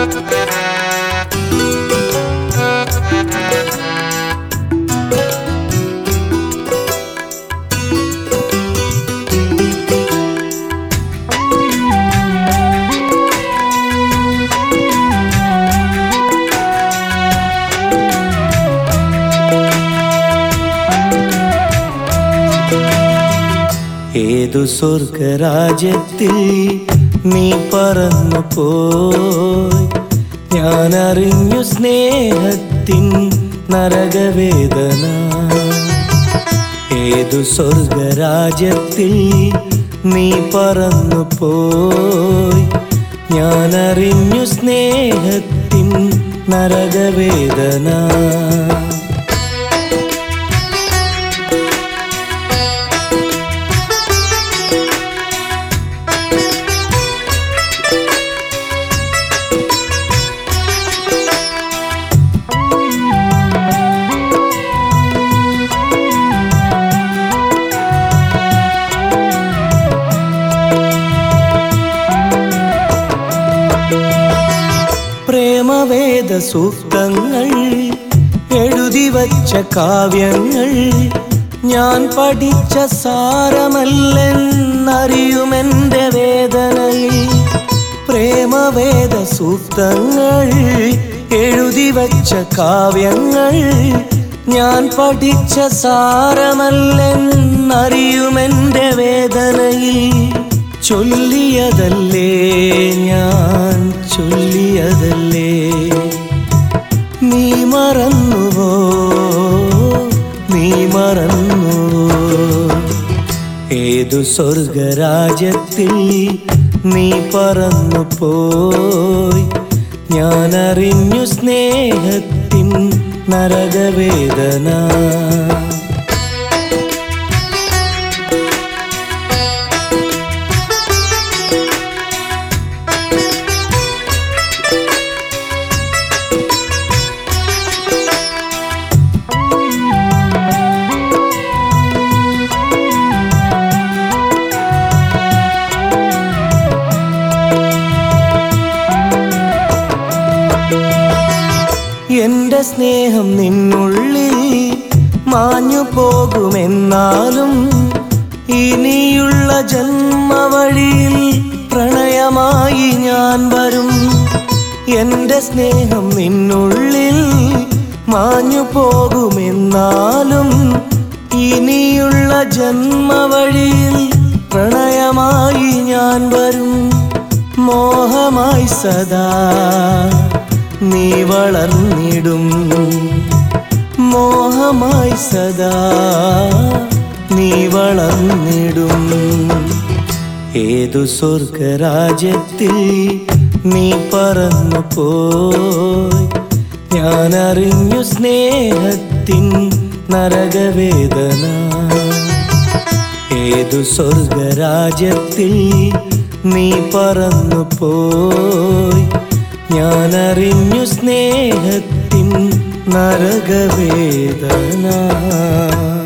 ഏതു സ്വർഗരാജ്യത്തിൽ നീ പറന്നു പോയി ഞാൻ അറിഞ്ഞു സ്നേഹത്തിൻ നരകവേദന ഏതു സ്വർഗരാജ്യത്തിൽ നീ പറന്നു പോയി ഞാൻ അറിഞ്ഞു സ്നേഹത്തിൻ നരകവേദന പ്രേമവേദ സൂക്തങ്ങൾ എഴുതി വച്ച കാവ്യങ്ങൾ ഞാൻ പഠിച്ച സാരമല്ലെന്നറിയുമെൻ്റെ വേദനയിൽ പ്രേമവേദ സൂക്തങ്ങൾ എഴുതി വച്ച കാവ്യങ്ങൾ ഞാൻ പഠിച്ച സാരമല്ലെന്നറിയുമെൻ്റെ വേദനയിൽ ചൊല്ലിയതല്ലേ ഞാൻ ചൊല്ലിയതല്ലേ നീ മറന്നുവോ നീ മറന്നുവോ ഏതു സ്വർഗരാജ്യത്തിൽ നീ പറന്നു പോയി ഞാൻ അറിഞ്ഞു സ്നേഹത്തിൻ നരകവേദന എന്റെ സ്നേഹം നിന്നുള്ളിൽ മാഞ്ഞു പോകുമെന്നാലും ഇനിയുള്ള ജന്മവഴിയിൽ പ്രണയമായി ഞാൻ വരും എന്റെ സ്നേഹം നിന്നുള്ളിൽ മാഞ്ഞു പോകുമെന്നാലും ഇനിയുള്ള ജന്മവഴിയിൽ പ്രണയമായി ഞാൻ വരും മോഹമായി സദാ നീ വളർന്നിടും മോഹമായി സദാ നീ വളർന്നിടും ഏതു സ്വർഗരാജ്യത്തിൽ നീ പറന്നു പോയി ഞാൻ അറിഞ്ഞു സ്നേഹത്തിൻ നരകവേദന ഏതു സ്വർഗരാജ്യത്തിൽ നീ പറന്നു പോയി ഞാൻ അറിഞ്ഞു സ്നേഹത്തിൻ നരകവേദന